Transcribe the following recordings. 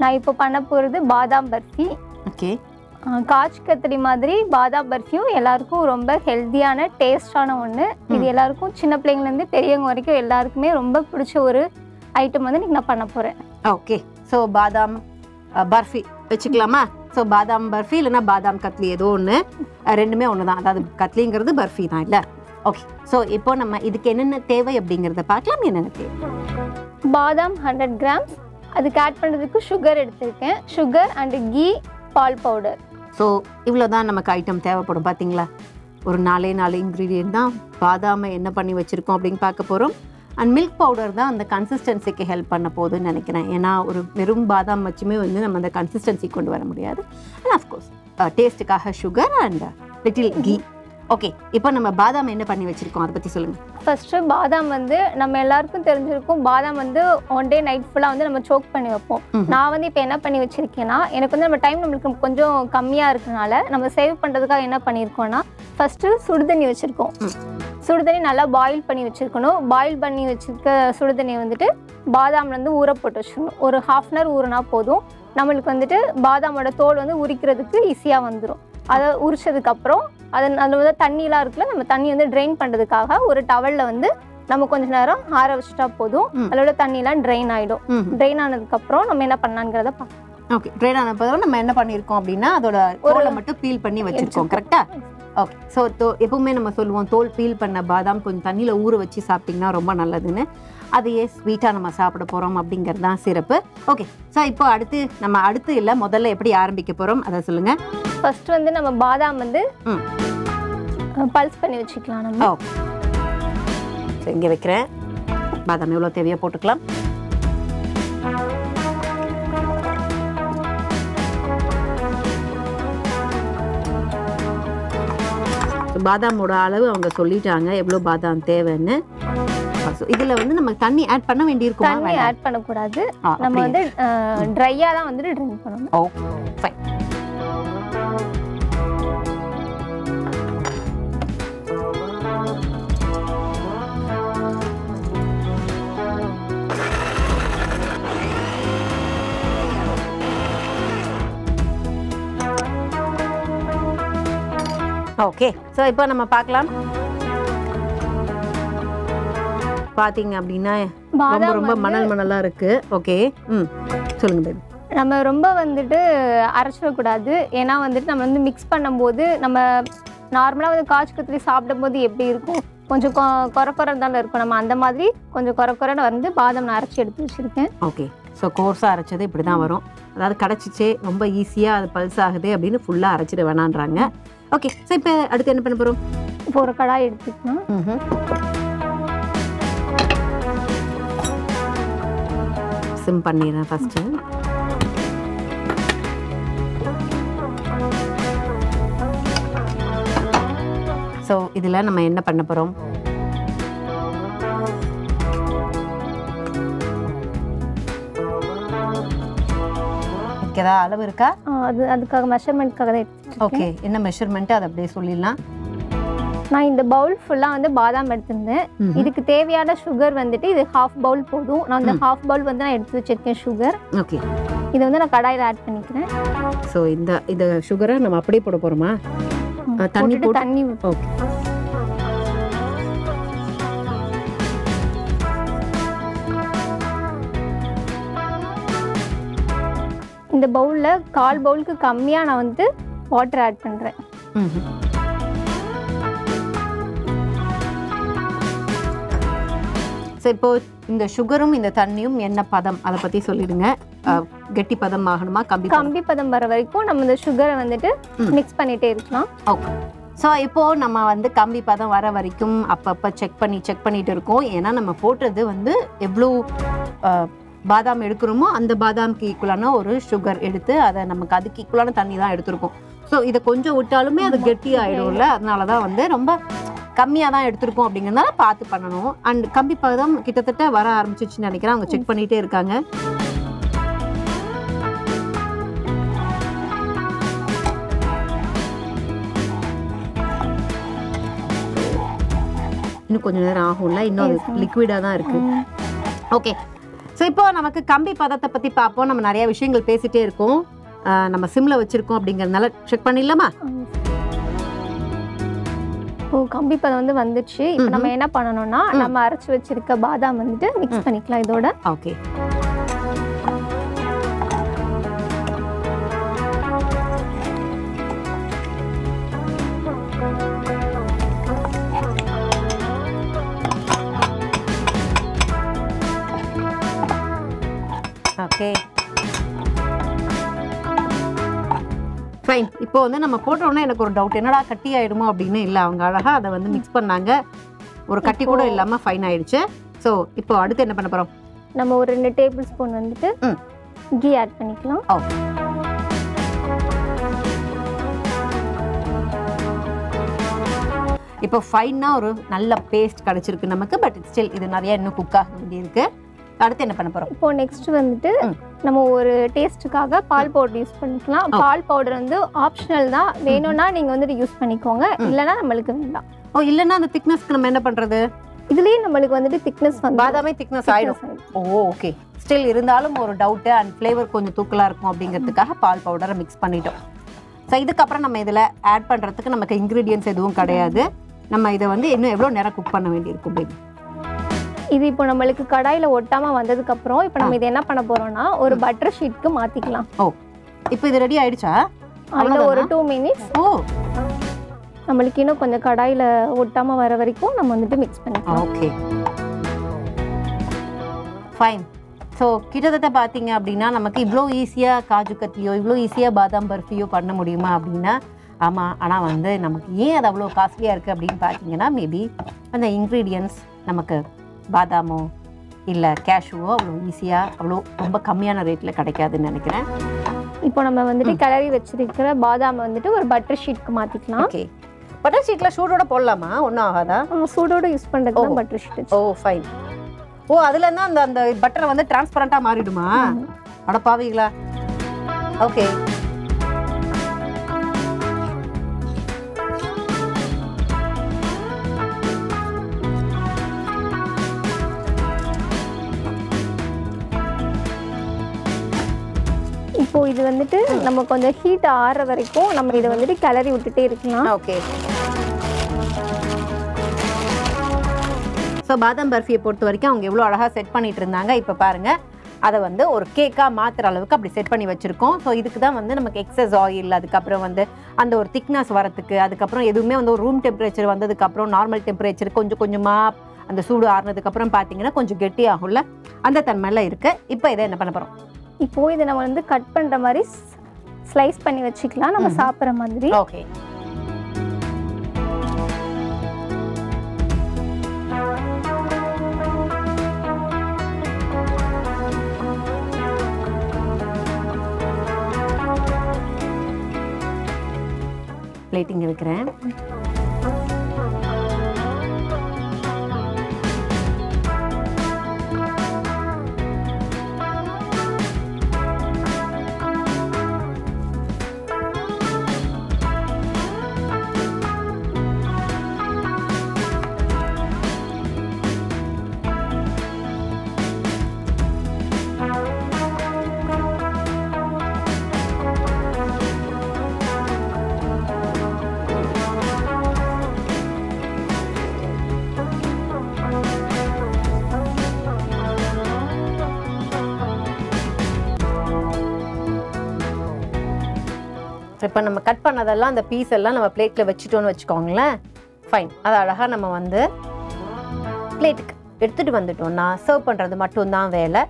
நான் இப்போ பண்ண போகிறது பாதாம் பர்ஃபி ஓகே அஹ் காஜ் கத்திரி மாதிரி பாதாம் பர்ஃபியும் எல்லாருக்கும் ரொம்ப ஹெல்த்தியான டேஸ்டான ஒன்று இது எல்லாருக்கும் சின்ன பிள்ளைங்கலேருந்து பெரியவங்க வரைக்கும் எல்லாருக்குமே ரொம்ப பிடிச்ச ஒரு ஐட்டம் வந்து இன்னைக்கு நான் பண்ண போகிறேன் ஓகே ஸோ பாதாம் அஹ், பர்ஃபி வச்சுக்கலாமா ஸோ பாதாம் பர்ஃபி இல்லைன்னா பாதாம் கத்லி ஏதோ ஒன்று ரெண்டுமே ஒன்று தான் அதாவது கத்லிங்கிறது பர்ஃபி தான் இல்லை ஓகே ஸோ இப்போ நம்ம இதுக்கு என்னென்ன தேவை அப்படிங்கிறத பார்க்கலாம் என்னென்ன தேவை பாதாம் ஹண்ட்ரட் கிராம்ஸ் அதுக்கு ஆட் பண்ணுறதுக்கு சுகர் எடுத்திருக்கேன் சுகர் அண்டு கீ பால் பவுடர் ஸோ இவ்வளோ தான் நமக்கு ஐட்டம் தேவைப்படும் பார்த்தீங்களா ஒரு நாலே நாலு இன்க்ரீடியன்ட் தான் பாதாமை என்ன பண்ணி வச்சுருக்கோம் அப்படின்னு பார்க்க போகிறோம் அண்ட் மில்க் பவுடர் தான் அந்த கன்சிஸ்டன்சிக்கு ஹெல்ப் பண்ண போகுதுன்னு நினைக்கிறேன் ஏன்னா ஒரு வெறும் பாதாம் வச்சுமே வந்து நம்ம அந்த கன்சிஸ்டன்சி கொண்டு வர முடியாது அண்ட் அஃப்கோர்ஸ் டேஸ்ட்டுக்காக sugar and little ghee okay இப்போ நம்ம பாதாம் என்ன பண்ணி வச்சுருக்கோம் அதை பற்றி சொல்லுங்கள் ஃபஸ்ட்டு பாதாம் வந்து நம்ம எல்லாருக்கும் தெரிஞ்சிருக்கும் பாதாம் வந்து ஒன் டே நைட் ஃபுல்லாக வந்து நம்ம சோக் பண்ணி வைப்போம் ம்ஹும். நான் வந்து இப்போ என்ன பண்ணி வச்சிருக்கேன்னா எனக்கு வந்து நம்ம டைம் நம்மளுக்கு கொஞ்சம் கம்மியாக இருக்கனால நம்ம சேவ் பண்ணுறதுக்காக என்ன பண்ணியிருக்கோம்னா ஃபஸ்ட்டு சுடுதண்ணி வச்சுருக்கோம் ம். சுடுதண்ணி நல்லா பாயில் பண்ணி வச்சுருக்கணும் பாயில் பண்ணி வச்சிருக்க சுடுதண்ணியை வந்துட்டு பாதாம்ல இருந்து ஊற போட்டு வச்சிடணும் ஒரு ஹாஃப் அன் ஹவர் ஊறினா போதும் நம்மளுக்கு வந்துட்டு பாதாமோட தோல் வந்து உரிக்கிறதுக்கு ஈஸியாக வந்துடும் அதை உரிச்சதுக்கப்புறம் அது அதில் வந்து தண்ணிலாம் இருக்குல்ல நம்ம தண்ணி வந்து ட்ரெயின் பண்ணுறதுக்காக ஒரு டவலில் வந்து நம்ம கொஞ்ச நேரம் ஆற வச்சுட்டா போதும் ம். அதோட தண்ணிலாம் ட்ரெயின் ஆகிடும் ம் ட்ரெயின் ஆனதுக்கப்புறம் நம்ம என்ன பண்ணலாங்கிறத பார்க்கலாம் ஓகே ட்ரெயின் ஆன பிறகு நம்ம என்ன பண்ணியிருக்கோம் அப்படின்னா அதோட தோலை மட்டும் பீல் பண்ணி வச்சுருக்கோம் கரெக்டா ஓகே ஸோ தோ எப்பவுமே நம்ம சொல்லுவோம் தோல் பீல் பண்ண பாதாம் கொஞ்சம் தண்ணியில் ஊற வச்சு சாப்பிட்டிங்கன்னா ரொம்ப நல்லதுன்னு அதையே ஸ்வீட்டாக நம்ம சாப்பிட போகிறோம் அப்படிங்கிறது தான் சிறப்பு ஓகே ஸோ இப்போ அடுத்து நம்ம அடுத்து இல்லை முதல்ல எப்படி ஆரம்பிக்க போகிறோம் அதை சொல்லுங்கள் ஃபர்ஸ்ட் வந்து நம்ம பாதாம் வந்து ம். பல்ஸ் பண்ணி வச்சுக்கலாம் நம்ம ஓகே ஸோ இங்கே வைக்கிறேன் பாதாம் எவ்வளோ தேவையோ போட்டுக்கலாம் So, பாதாமோட அளவு அவங்க சொல்லிட்டாங்க எவ்வளோ பாதாம் தேவைன்னு ஸோ இதில் வந்து நம்ம தண்ணி ஆட் பண்ண வேண்டியிருக்குமா தண்ணி வேண்டாம்? ஆட் பண்ணக்கூடாது ஆ, நம்ம அப்படியே. வந்து ட்ரையாக தான் வந்துட்டு ட்ரிங்க் பண்ணணும் ஓ ஃபைன் ஓகே ஸோ இப்போ நம்ம பார்க்கலாம் பார்த்தீங்க அப்படின்னா ரொம்ப பாதாம் ரொம்ப வந்து மணல் மணலாக இருக்கு ஓகே ம் சொல்லுங்க பேபி நம்ம ரொம்ப வந்துட்டு அரைச்சிடக்கூடாது ஏன்னா வந்துட்டு நம்ம வந்து மிக்ஸ் பண்ணும்போது நம்ம நார்மலாக வந்து காய்ச்சி கத்திரி சாப்பிடும்போது எப்படி இருக்கும் கொஞ்சம் கொ குறை குறை தானே இருக்கும் நம்ம அந்த மாதிரி கொஞ்சம் குறை குறைன்னு வந்து பாதாம் நான் அரைச்சி எடுத்து வச்சுருக்கேன் ஓகே ஸோ கோர்ஸாக அரைச்சது இப்படி தான் வரும் அதாவது கிடச்சிச்சே ரொம்ப ஈஸியாக அது பல்ஸ் ஆகுது அப்படின்னு ஃபுல்லாக அரைச்சிட வேணான்றாங்க ஓகே ஸோ இப்போ அடுத்து என்ன பண்ண போகிறோம் இப்போ ஒரு கடாய் எடுத்துக்கலாம் சிம் பண்ணிடுறேன் ஃபஸ்ட்டு ஸோ இதில் நம்ம என்ன பண்ண போகிறோம் ஏதாவது அளவு இருக்கா அது அதுக்காக மெஷர்மெண்ட்காக தான் எடுத்துட்டு ஓகே என்ன மெஷர்மெண்ட்டு அதை அப்படியே சொல்லிடலாம் நான் இந்த பவுல் ஃபுல்லாக வந்து பாதாம் எடுத்திருந்தேன் ம்ஹும். இதுக்கு தேவையான சுகர் வந்துட்டு இது ஹாஃப் பவுல் போதும் நான் இந்த ஹாஃப் பவுல் வந்து நான் எடுத்து வச்சிருக்கேன் சுகர் ஓகே இதை வந்து நான் கடாயில் ஆட் பண்ணிக்கிறேன் ஸோ இந்த இந்த சுகரை நம்ம அப்படியே போட போகிறோமா ஆ, தண்ணி போட்டுட்டு போட்டு- தண்ணி ஓகே இந்த பவுலில் கால் பவுலுக்கு கம்மியாக நான் வந்து வாட்டர் ஆட் பண்ணுறேன் ம்ஹும். ஸோ இப்போ இந்த சுகரும் இந்த தண்ணியும் என்ன பதம் அதை பற்றி சொல்லிடுங்க ஆ, கெட்டி பதம் ஆகணுமா கம்பி பதம் கம்பி பதம் வர வரைக்கும் நம்ம இந்த சுகரை வந்துட்டு ம். மிக்ஸ் பண்ணிட்டே இருக்கலாம் ஓகே ஸோ இப்போ நம்ம வந்து கம்பி பதம் வர வரைக்கும் அப்பப்போ செக் பண்ணி செக் பண்ணிட்டு இருக்கோம் ஏன்னா நம்ம போட்டது வந்து எவ்வளோ ஆ, பாதாம் எடுக்கிறோமோ அந்த பாதாம்க்கு ஈக்குவலான ஒரு சுகர் எடுத்து அதை நமக்கு அதுக்கு ஈக்குவலான தண்ணி தான் எடுத்திருக்கோம் ஸோ இதை கொஞ்சம் விட்டாலுமே அது கெட்டி ஆயிடும்ல அதனால தான் வந்து ரொம்ப கம்மியாக தான் எடுத்திருக்கோம் அப்படிங்கிறதுனால பார்த்து பண்ணணும் அண்ட் கம்பி பதம் கிட்டத்தட்ட வர ஆரம்பிச்சிச்சுன்னு நினைக்கிறேன் அவங்க செக் பண்ணிட்டே இருக்காங்க இன்னும் கொஞ்ச நேரம் ஆகும்ல இன்னும் அது Yes, ma'am. லிக்விடாக தான் இருக்கு ஓகே ஸோ இப்போ நமக்கு கம்பி பதத்தை பற்றி பார்ப்போம் நம்ம நிறைய விஷயங்கள் பேசிட்டே இருக்கோம் ஆஹ் நம்ம சிம்ல வச்சிருக்கோம் அப்படிங்கறதுனால செக் பண்ணிடலாமா இப்போ கம்பி பதம் வந்து வந்துச்சு இப்போ ம்ஹும். நம்ம என்ன பண்ணணும்னா ம். நம்ம அரைச்சு வச்சிருக்க பாதாம் வந்துட்டு மிக்ஸ் ம். பண்ணிக்கலாம் இதோட ஓகே ஓகே ஃபைன் இப்போ வந்து நம்ம போட்டோன்னே எனக்கு ஒரு டவுட் என்னடா கட்டி ஆயிடுமோ அப்படின்னு இல்லை அவங்க அழகா அதை வந்து மிக்ஸ் பண்ணாங்க ஒரு கட்டி கூட இப்போ- இல்லாமல் ஃபைன் ஆயிடுச்சு ஸோ இப்போ அடுத்து என்ன பண்ண போகிறோம் நம்ம ஒரு ரெண்டு டேபிள் ஸ்பூன் வந்துட்டு ம். கீ ஆட் பண்ணிக்கலாம் இப்போ ஃபைனாக ஒரு நல்ல பேஸ்ட் கிடச்சிருக்கு நமக்கு பட் ஸ்டில் இது நிறைய இன்னும் குக் ஆக வேண்டியிருக்கு அடுத்து என்ன பண்ண போகிறோம் இப்போ நெக்ஸ்ட் வந்துட்டு ம். நம்ம ஒரு டேஸ்ட்டுக்காக பால் பவுடர் யூஸ் பண்ணிக்கலாம் ஓ. பால் பவுடர் வந்து ஆப்ஷனல் தான் வேணும்னா நீங்க வந்துட்டு யூஸ் பண்ணிக்கோங்க ம். இல்லைன்னா நம்மளுக்கு வேண்டாம் ஓ இல்லைன்னா அந்த திக்னஸ்க்கு நம்ம என்ன பண்ணுறது இதுலயே நம்மளுக்கு வந்துட்டு திக்னஸ் வந்து பாதாமே திக்னஸ் ஆயிடும் ஓ ஓகே ஸ்டில் இருந்தாலும் ஒரு டவுட்டு அண்ட் ஃப்ளேவர் கொஞ்சம் தூக்கலாக இருக்கும் அப்படிங்கிறதுக்காக பால் பவுடரை மிக்ஸ் பண்ணிட்டோம் ஸோ இதுக்கப்புறம் நம்ம இதில் ஆட் பண்ணுறதுக்கு நமக்கு இன்க்ரீடியன்ஸ் எதுவும் கிடையாது நம்ம இதை வந்து இன்னும் எவ்வளோ நேரம் குக் பண்ண வேண்டியிருக்கும் பேபி இது இப்போ நம்மளுக்கு கடாயில ஒட்டாம வந்ததுக்கு அப்புறம் இப்போ நம்ம ஆ. இது என்ன பண்ண போறோம்னா ஒரு பட்டர் ஷீட்க்கு மாத்திக்கலாம் இப்போ இது ரெடி ஆயிடுச்சா அதுல ஒரு அவ்வளவுதானா? டூ மினிட்ஸ் ஓ நம்மளுக்கு இன்னும் கொஞ்சம் கடாயில ஒட்டாம வர வரைக்கும் நம்ம வந்துட்டு மிக்ஸ் பண்ணிக்கலாம் ஓகே ஃபைன் ஸோ கிட்டத்தட்ட பார்த்தீங்க அப்படின்னா நமக்கு இவ்வளோ ஈஸியாக காஜு கத்தியோ இவ்வளோ ஈஸியாக பாதாம் பர்ஃபியோ பண்ண முடியுமா அப்படின்னா ஆமாம் ஆனால் வந்து நமக்கு ஏன் அது அவ்வளோ காஸ்ட்லியாக இருக்குது அப்படின்னு பார்த்தீங்கன்னா மேபி அந்த இன்க்ரீடியன்ஸ் நமக்கு பாதாமோ இல்லை கேஷுவோ அவ்வளோ ஈஸியாக அவ்வளோ ரொம்ப கம்மியான ரேட்டில் கிடைக்காதுன்னு நினைக்கிறேன் இப்போ நம்ம வந்துட்டு ம். கிளறி வச்சிருக்கிற பாதாம் வந்துட்டு ஒரு பட்டர் ஷீட்க்கு மாத்திக்கலாம் ஓகே பட்டர் ஷீட்டில் சூடோட போடலாமா ஒன்றும் ஆகாதா நம்ம சூடோட யூஸ் பண்றது ஓ. தான் பட்டர் ஷீட் ஓ ஃபைன் ஓ அதுல இருந்தா அந்த அந்த பட்டர் வந்து டிரான்ஸ்பரண்டா மாறிடுமா அட பாவீங்களா ஓகே இப்போ இது வந்துட்டு நம்ம கொஞ்சம் ஹீட் ஆறுற வரைக்கும் நம்ம இதை வந்துட்டு கிளறி விட்டுட்டே இருக்கலாம் ஓகே ஸோ பாதாம் பர்ஃபியை பொறுத்த வரைக்கும் அவங்க எவ்வளோ அழகாக செட் பண்ணிட்டு இருந்தாங்க இப்போ பாருங்க அதை வந்து ஒரு கேக்காக மாற்றுற அளவுக்கு அப்படி செட் பண்ணி வச்சுருக்கோம் ஸோ இதுக்கு தான் வந்து நமக்கு எக்ஸஸ் ஆயில் அதுக்கப்புறம் வந்து அந்த ஒரு திக்னஸ் வரத்துக்கு அதுக்கப்புறம் எதுவுமே வந்து ஒரு ரூம் டெம்பரேச்சர் வந்ததுக்கப்புறம் நார்மல் டெம்பரேச்சர் கொஞ்சம் கொஞ்சமாக அந்த சூடு ஆறுனதுக்கப்புறம் பார்த்தீங்கன்னா கொஞ்சம் கெட்டியாகும்ல அந்த தன்மையில் இருக்குது இப்போ இதை என்ன பண்ண போகிறோம் இப்போ இதை நம்ம வந்து கட் பண்ற மாதிரி ஸ்லைஸ் பண்ணி வச்சுக்கலாம் நம்ம ம்ஹும். சாப்பிட்ற மாதிரி ஓகே பிளேட்டிங் வைக்கிறேன் இப்போ நம்ம கட் பண்ணதெல்லாம் அந்த பீஸ் எல்லாம் நம்ம பிளேட்டில் வச்சுட்டோம்னு வச்சுக்கோங்களேன் ஃபைன் அது அழகாக நம்ம வந்து பிளேட்டுக்கு எடுத்துகிட்டு வந்துட்டோம்னா சர்வ் பண்ணுறது மட்டும்தான் வேலை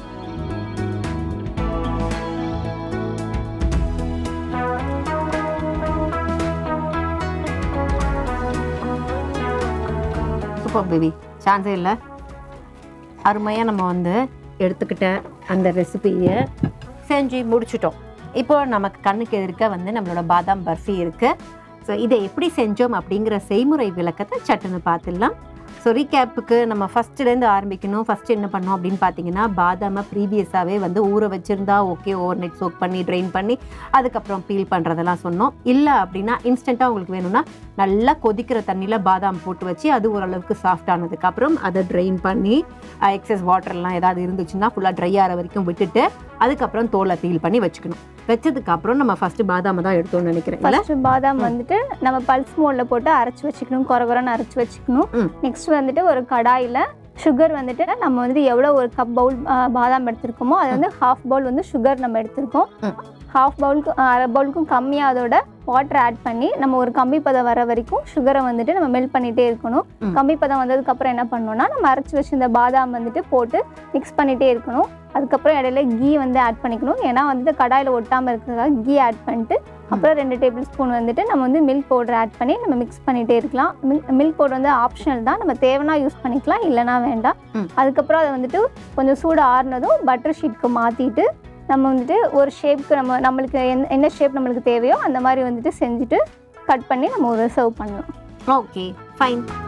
சூப்பர் பேபி சான்ஸே இல்லை அருமையாக நம்ம வந்து எடுத்துக்கிட்ட அந்த ரெசிபியை செஞ்சு முடிச்சிட்டோம் இப்போ நமக்கு கண்ணுக்கு எதிர்க்க வந்து நம்மளோட பாதாம் பர்ஃபி இருக்கு ஸோ இதை எப்படி செஞ்சோம் அப்படிங்கிற செய்முறை விளக்கத்தை சட்டுன்னு பார்த்துடலாம் ஸோ ரீகேப்புக்கு நம்ம ஃபஸ்ட்டுலேருந்து ஆரம்பிக்கணும் ஃபஸ்ட்டு என்ன பண்ணோம் அப்படின்னு பார்த்தீங்கன்னா பாதாமை ப்ரீவியஸாகவே வந்து ஊற வச்சுருந்தா ஓகே ஓவர் நைட் சோக் பண்ணி ட்ரெயின் பண்ணி அதுக்கப்புறம் பீல் பண்ணுறதெல்லாம் சொன்னோம் இல்லை அப்படின்னா இன்ஸ்டண்ட்டாக உங்களுக்கு வேணும்னா நல்லா கொதிக்கிற தண்ணியில் பாதாம் போட்டு வச்சு அது ஓரளவுக்கு சாஃப்ட் ஆனதுக்கப்புறம் அதை ட்ரெயின் பண்ணி எக்ஸஸ் வாட்டர்லாம் ஏதாவது இருந்துச்சுன்னா ஃபுல்லாக ட்ரை ஆகிற வரைக்கும் விட்டுட்டு அதுக்கப்புறம் தோலை பீல் பண்ணி வச்சுக்கணும் வச்சதுக்கப்புறம் நம்ம ஃபஸ்ட்டு பாதாமை தான் எடுத்தோம்னு நினைக்கிறேன் இல்லை ஃபர்ஸ்ட் பாதாம் வந்துட்டு நம்ம பல்ஸ் மோட்ல போட்டு அரைச்சு வச்சுக்கணும் குறை குறைன்னு அரைச்சு வச்சுக்கணும் ம். நெக்ஸ்ட் வந்துட்டு ஒரு கடாயில் சுகர் வந்துட்டு நம்ம வந்துட்டு எவ்வளோ ஒரு கப் பவுல் பாதாம் எடுத்திருக்கோமோ அது வந்து ஹாஃப் பவுல் வந்து சுகர் நம்ம எடுத்திருக்கோம் ம். ஹாஃப் பவுலுக்கு அரை பவுலுக்கும் கம்மியாக அதோட வாட்டர் ஆட் பண்ணி நம்ம ஒரு கம்பி பதம் வர வரைக்கும் சுகரை வந்துட்டு நம்ம மெல்ட் பண்ணிகிட்டே இருக்கணும் ம். கம்பி பதம் வந்ததுக்கப்புறம் என்ன பண்ணணும்னா நம்ம அரைச்சி வச்சிருந்த பாதாம் வந்துட்டு போட்டு மிக்ஸ் பண்ணிகிட்டே இருக்கணும் அதுக்கப்புறம் இடையில கீ வந்து ஆட் பண்ணிக்கணும் ஏன்னா வந்துட்டு கடாயில் ஒட்டாமல் இருக்கிறதுக்காக கீ ஆட் பண்ணிட்டு அப்புறம் ரெண்டு டேபிள் ஸ்பூன் வந்துட்டு நம்ம வந்து மில்க் பவுடர் ஆட் பண்ணி நம்ம மிக்ஸ் பண்ணிகிட்டே இருக்கலாம் மில்க் பவுடர் வந்து ஆப்ஷனல் தான் நம்ம தேவைன்னா யூஸ் பண்ணிக்கலாம் இல்லைனா வேண்டாம் ம். அதுக்கப்புறம் அதை வந்துட்டு கொஞ்சம் சூடு ஆறுனதும் பட்டர் ஷீட்க்கு மாற்றிட்டு நம்ம வந்துட்டு ஒரு ஷேப்க்கு நம்ம நம்மளுக்கு என்ன என்ன ஷேப் நம்மளுக்கு தேவையோ அந்த மாதிரி வந்துட்டு செஞ்சுட்டு கட் பண்ணி நம்ம ஒரு சர்வ் பண்ணலாம் ஓகே ஃபைன்